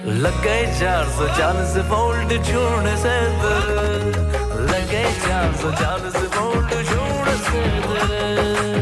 लग गए चार सौ चालीस वोल्ट छोड़ से दर लग गए चार सौ चालीस वोल्ट छोड़ से दर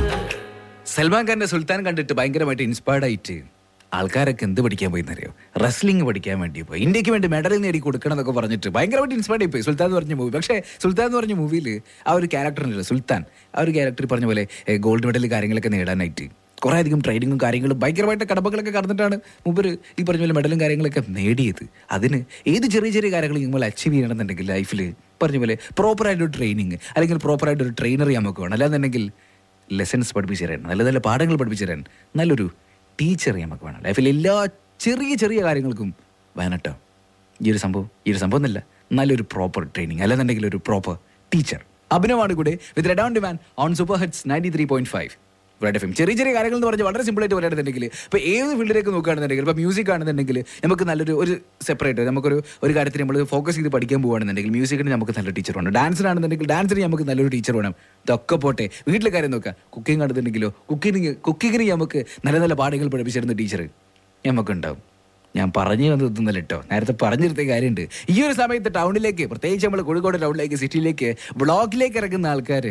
സൽമാൻ ഖാന്റെ സുൽത്താൻ കണ്ടിട്ട് ഭയങ്കരമായിട്ട് ഇൻസ്പയർഡ് ആയിട്ട് ആൾക്കാരൊക്കെ എന്ത് പഠിക്കാൻ പോയി എന്നറിയോ റെസ്ലിംഗ് പഠിക്കാൻ വേണ്ടി പോയി ഇന്ത്യക്ക് വേണ്ടി മെഡൽ നേടി കൊടുക്കണം എന്നൊക്കെ പറഞ്ഞിട്ട് ഭയങ്കരമായിട്ട് ഇൻസ്പയർഡ് ആയി പോയി സുൽത്താൻ എന്ന് പറഞ്ഞ മൂവി പക്ഷേ സുൽത്താൻ എന്ന് പറഞ്ഞ മൂവിയിൽ ആ ഒരു ക്യാരക്ടറിനല്ലോ സുൽത്താൻ ആ ഒരു ക്യാരക്ടർ പറഞ്ഞ പോലെ ഗോൾഡ് മെഡൽ കാര്യങ്ങളൊക്കെ നേടാനായിട്ട് കുറേ അധികം ട്രെയിനിങ്ങും കാര്യങ്ങളും ഭയങ്കരമായിട്ട് കടമ്പകളൊക്കെ കടന്നിട്ടാണ് മുമ്പ് ഈ പറഞ്ഞ പോലെ മെഡലും കാര്യങ്ങളൊക്കെ നേടിയത് അതിന് ഏത് ചെറിയ ചെറിയ കാര്യങ്ങൾ നമ്മൾ അച്ചീവ് ചെയ്യണമെന്നുണ്ടെങ്കിൽ ലൈഫിൽ പറഞ്ഞ പോലെ പ്രോപ്പറായിട്ടൊരു ട്രെയിനിങ് അല്ലെങ്കിൽ പ്രോപ്പറായിട്ടൊരു ട്രെയിനർ നമുക്ക് വേണം അല്ലാന്നുണ്ടെങ്കിൽ ലെസൺസ് പഠിപ്പിച്ചു തരാൻ നല്ല നല്ല പാഠങ്ങൾ പഠിപ്പിച്ചു തരാൻ നല്ലൊരു ടീച്ചർ നമുക്ക് വേണം ലൈഫിൽ എല്ലാ ചെറിയ ചെറിയ കാര്യങ്ങൾക്കും വേണട്ടോ ഈ ഒരു സംഭവം ഈ ഒരു സംഭവം എന്നല്ല നല്ലൊരു പ്രോപ്പർ ട്രെയിനിങ് അല്ലെന്നുണ്ടെങ്കിൽ ഒരു പ്രോപ്പർ ടീച്ചർ അഭിനവാണ് കൂടെ with red on demand on super hits ninety three point five red F M ചെറിയ ചെറിയ കാര്യങ്ങൾ എന്ന് പറഞ്ഞാൽ വളരെ സിമ്പിൾ ആയിട്ട് പറയുകയാണെന്നുണ്ടെങ്കിൽ ഇപ്പോൾ ഏത് ഫീൽഡിലേക്ക് നോക്കുകയാണെന്നുണ്ടെങ്കിൽ ഇപ്പോൾ മ്യൂസിക് ആണെന്നുണ്ടെങ്കിൽ നമുക്ക് നല്ലൊരു ഒരു സെപ്പറേറ്റ് നമുക്കൊരു ഒരു കാര്യത്തിൽ നമ്മൾ ഫോക്കസ് ചെയ്ത് പഠിക്കാൻ പോകുകയാണെന്നുണ്ടെങ്കിൽ മ്യൂസിക്കിന് നമുക്ക് നല്ലൊരു ടീച്ചർ വേണം ഡാൻസിനാണെന്നുണ്ടെങ്കിൽ ഡാൻസിന് നമുക്ക് നല്ലൊരു ടീച്ചർ വേണം ഇതൊക്കെ പോട്ടെ വീട്ടിലെ കാര്യം നോക്കാം കുക്കിംഗ് ആണെന്നുണ്ടെങ്കിലോ കുക്കിംഗ് കുക്കിങ്ങിന് നമുക്ക് നല്ല നല്ല പാഠങ്ങൾ പഠിപ്പിച്ചിരുന്ന ടീച്ചർ നമുക്കുണ്ടാവും ഞാൻ പറഞ്ഞു വന്നതൊന്നുമല്ല കേട്ടോ നേരത്തെ പറഞ്ഞിരുത്ത കാര്യമുണ്ട് ഈ ഒരു സമയത്ത് ടൗണിലേക്ക് പ്രത്യേകിച്ച് നമ്മൾ കോഴിക്കോട് ടൗണിലേക്ക് സിറ്റിയിലേക്ക് ബ്ലോക്കിലേക്ക് ഇറങ്ങുന്ന ആൾക്കാർ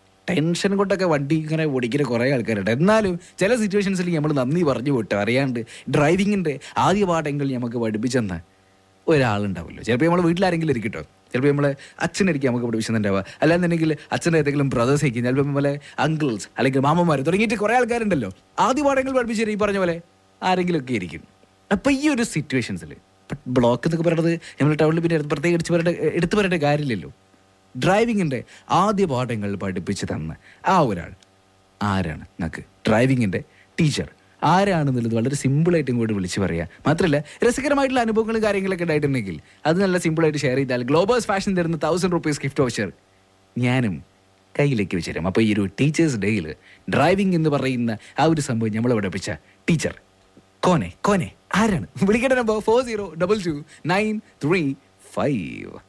ടെൻഷൻ കൊണ്ടൊക്കെ വണ്ടി ഇങ്ങനെ ഓടിക്കുന്ന കുറേ ആൾക്കാരുണ്ട് എന്നാലും ചില സിറ്റുവേഷൻസിൽ നമ്മൾ നന്ദി പറഞ്ഞു വിട്ടു അറിയാണ്ട് ഡ്രൈവിങ്ങിൻ്റെ ആദ്യ പാഠങ്ങൾ നമുക്ക് പഠിപ്പിച്ചെന്ന ഒരാളുണ്ടാവുമല്ലോ ചിലപ്പോൾ നമ്മൾ വീട്ടിലാരെങ്കിലും ഇരിക്കട്ടോ ചിലപ്പോൾ നമ്മളെ അച്ഛനായിരിക്കും നമുക്ക് പഠിപ്പിച്ചിട്ടുണ്ടാവുക അല്ലാന്നുണ്ടെങ്കിൽ അച്ഛൻ്റെ ഏതെങ്കിലും ബ്രദേഴ്സ് ആയിരിക്കും ചിലപ്പോൾ നമ്മളെ അങ്കിൾസ് അല്ലെങ്കിൽ മാമന്മാർ തുടങ്ങിയിട്ട് കുറേ ആൾക്കാരുണ്ടല്ലോ ആദ്യ പാഠങ്ങൾ പഠിപ്പിച്ചു ഈ പറഞ്ഞ പോലെ ആരെങ്കിലും ഒക്കെ ഇരിക്കും അപ്പം ഈ ഒരു സിറ്റുവേഷൻസിൽ ബ്ലോക്ക് എന്നൊക്കെ പറയുന്നത് നമ്മൾ ടൗണിൽ പിന്നെ പ്രത്യേകിച്ച് പറയേണ്ട എടുത്തു പറയേണ്ട കാര്യമില്ലല്ലോ ഡ്രൈവിങ്ങിൻ്റെ ആദ്യ പാഠങ്ങൾ പഠിപ്പിച്ച് തന്ന ആ ഒരാൾ ആരാണ് നിങ്ങൾക്ക് ഡ്രൈവിങ്ങിൻ്റെ ടീച്ചർ ആരാണെന്നുള്ളത് വളരെ സിമ്പിളായിട്ടും കൂടി വിളിച്ച് പറയാം മാത്രമല്ല രസകരമായിട്ടുള്ള അനുഭവങ്ങളും കാര്യങ്ങളൊക്കെ ഉണ്ടായിട്ടുണ്ടെങ്കിൽ അത് നല്ല സിമ്പിളായിട്ട് ഷെയർ ചെയ്താൽ ഗ്ലോബൽസ് ഫാഷൻ തരുന്ന തൗസൻഡ് റുപ്പീസ് ഗിഫ്റ്റ് വൗച്ചർ ഞാനും കയ്യിലേക്ക് വെച്ച് തരാം അപ്പോൾ ഈ ഒരു ടീച്ചേഴ്സ് ഡേയിൽ ഡ്രൈവിംഗ് എന്ന് പറയുന്ന ആ ഒരു സംഭവം നമ്മൾ പഠിപ്പിച്ച ടീച്ചർ കോനെ കോനെ ആരാണ് വിളിക്കേണ്ട number four zero double two nine three five